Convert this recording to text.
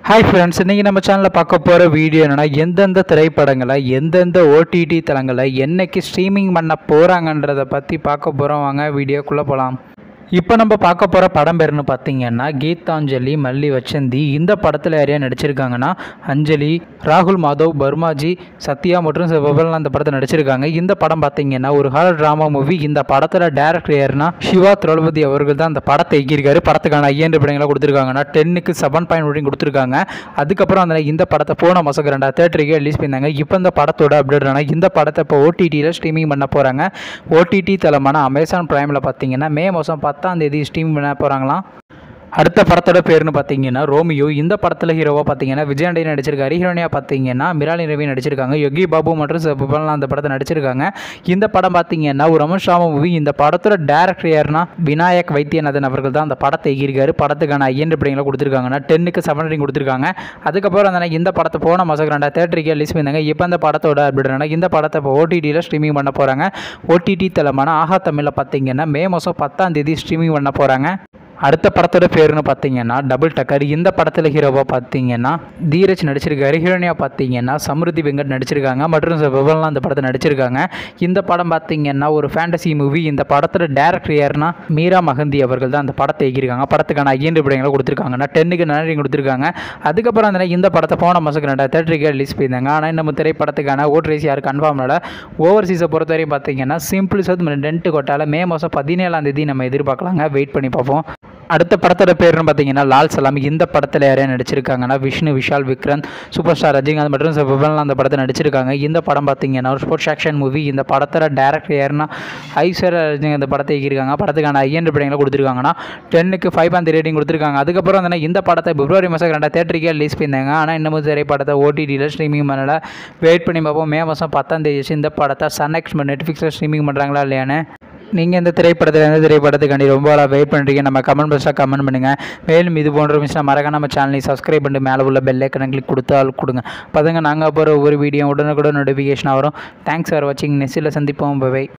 hi friends இன்றைக்கி நம்ம சேனலில் பார்க்க போகிற வீடியோ என்னென்னா எந்தெந்த திரைப்படங்களை எந்தெந்த ஓடிடி தளங்களை என்னைக்கு ஸ்ட்ரீமிங் பண்ண போகிறாங்கன்றதை பற்றி பார்க்க போகிறோம் வாங்க வீடியோக்குள்ளே போகலாம் இப்போ நம்ம பார்க்க போகிற படம் பேருன்னு பார்த்தீங்கன்னா கீதாஞ்சலி மல்லி வச்சந்தி இந்த படத்தில் யாரையா நடிச்சிருக்காங்கன்னா அஞ்சலி ராகுல் மாதவ் பர்மாஜி சத்யா மற்றும் சிவபல் அந்த படத்தில் நடிச்சிருக்காங்க இந்த படம் பார்த்தீங்கன்னா ஒரு ஹாரர் ட்ராமா மூவி இந்த படத்தில் டேரக்டர் யாருன்னா சிவா திரௌபதி அவர்கள் தான் அந்த படத்தை இயக்கியிருக்காரு படத்துக்கான ஐயன்று படங்களை கொடுத்துருக்காங்கன்னா டென்னுக்கு செவன் பாயிண்ட் ஒன் கொடுத்துருக்காங்க அதுக்கப்புறம் அந்த இந்த படத்தை போன மாதம் ரெண்டா தேட்டருக்கு ரிலீஸ் பண்ணியிருந்தாங்க இப்போ இந்த படத்தோட அப்டேட் ஆனால் இந்த படத்தை இப்போ ஓடிடியில் ஸ்ட்ரீமிங் பண்ண போகிறாங்க ஓடிடி தளமான அமேசான் ப்ரைமில் பார்த்தீங்கன்னா மே மாதம் பத்தாம் தேதி ஸ்ட்ரீம் பண்ண போகிறாங்களாம் அடுத்த படத்தோட பேர்னு பார்த்தீங்கன்னா ரோமியோ இந்த படத்தில் ஹீரோவாக பார்த்தீங்கன்னா விஜயாண்டி நடிச்சிருக்காரு ஹீரோனியாக பார்த்தீங்கன்னா மிராலி ரவி நடிச்சிருக்காங்க யோகி பாபு மற்றும் சிவபாலன் அந்த படத்தை நடிச்சிருக்காங்க இந்த படம் பார்த்தீங்கன்னா ஒரு ரமன் ஷாம மூவி இந்த படத்தோட டேரக்டர் யாருன்னா விநாயக் வைத்தியநாதன் அவர்கள் தான் அந்த படத்தை எகிருக்காரு படத்துக்கான ஐயன் படங்களை கொடுத்துருக்காங்கன்னா டென்னுக்கு செவன் ரேட்டிங் கொடுத்துருக்காங்க அதுக்கப்புறம் அந்த இந்த படத்தை போன மாதம் ரெண்டா தேட்டருக்கு ரிலீஸ் பண்ணியிருந்தாங்க இப்போ அந்த படத்தோட அப்டேட் இந்த படத்தை இப்போ ஓடிடியில் ஸ்ட்ரீமிங் பண்ண போகிறாங்க ஓடிடி தளமான ஆஹா தமிழில் பார்த்தீங்கன்னா மே மாதம் பத்தாம் தேதி ஸ்ட்ரீமிங் பண்ண போகிறாங்க அடுத்த படத்தோட பேருன்னு பார்த்தீங்கன்னா டபுள் டக்கர் இந்த படத்தில் ஹீரோவாக பார்த்தீங்கன்னா தீரஜ் நடிச்சிருக்காரு ஹீரோனியாக பார்த்தீங்கன்னா சம்ருதி வெங்கட் நடிச்சிருக்காங்க மற்றும் விவலாம் அந்த படத்தை நடிச்சிருக்காங்க இந்த படம் பார்த்தீங்கன்னா ஒரு ஃபேண்டசி மூவி இந்த படத்தோட டேரக்டர் யாருன்னா மீரா மகந்தி அவர்கள் தான் அந்த படத்தை எகிருக்காங்க படத்துக்கான ஐயன்று படங்களை கொடுத்துருக்காங்கன்னா டென்னுக்கு நன்றி கொடுத்துருக்காங்க அதுக்கப்புறம் அந்த இந்த படத்தை போன மாதத்துக்கு ரெண்டா தேட்டருக்கு ரிலீஸ் பண்ணியிருந்தாங்க ஆனால் நம்ம திரைப்படத்துக்கான ஓட் ரேஸ் யார் கன்ஃபார்ம் இல்லை ஓவர்சீஸை பொறுத்தவரையும் பார்த்தீங்கன்னா சிம்பிள் சத் ரெண்டு கொட்டால மே மாதம் பதினேழாம் தேதி நம்ம எதிர்பார்க்கலாங்க வெயிட் பண்ணி பார்ப்போம் அடுத்த படத்தோட பேருன்னு பார்த்தீங்கன்னா லால் சலாம் இந்த படத்தில் யாரையா நடிச்சிருக்காங்கன்னா விஷ்ணு விஷால் விக்ரந்த் சூப்பர் ஸ்டார் ரஜினிகாந்த் மற்றும் விபன் அந்த படத்தை நடிச்சிருக்காங்க இந்த படம் பார்த்தீங்கன்னா ஒரு ஸ்போர்ட்ஸ் ஆக்ஷன் மூவி இந்த படத்தோட டேரக்டர் யாருன்னா ஐஸ்வர்யா ரஜினிகாந்த் இந்த படத்தை இயக்கியிருக்காங்க படத்துக்கான ஐஎன் படங்களை கொடுத்துருக்காங்கன்னா டென்னுக்கு ஃபைவ் அந்த ரேட்டிங் கொடுத்துருக்காங்க அதுக்கப்புறம் வந்து இந்த படத்தை பிப்ரவரி மாதம் ரெண்டா தேட்டருக்கே ரிலீஸ் பண்ணியிருந்தாங்க ஆனால் இன்னமும் திரைப்படத்தை ஓடிடியில் ஸ்ட்ரீமிங் பண்ணல வெயிட் பண்ணி பார்ப்போம் மே மாதம் பத்தாம் தேதி இந்த படத்தை சன் எக்ஸ் நெட்ஃப்ளிக்ஸில் ஸ்ட்ரீமிங் பண்ணுறாங்களா இல்லையான்னு நீங்கள் இந்த திரைப்படத்தில் எந்த திரைப்படத்துக்காண்டி ரொம்ப வெயிட் பண்ணுறீங்க நம்ம கமெண்ட் பாக்ஸில் கமெண்ட் பண்ணுங்கள் மேலும் இது போன்ற விஷயம் மறக்காம நம்ம சேனலை சப்ஸ்கிரைப் பண்ணிட்டு மேலே உள்ள பெல் ஐக்கனை கிளிக் கொடுத்தால் கொடுங்க பதங்க நாங்கள் போகிற ஒவ்வொரு வீடியோ உடனுக்குடன் நோட்டிஃபிகேஷன் வரும் தேங்க்ஸ் ஃபார் வாட்சிங் நெக்ஸ்ட்டில் சந்திப்போம் பை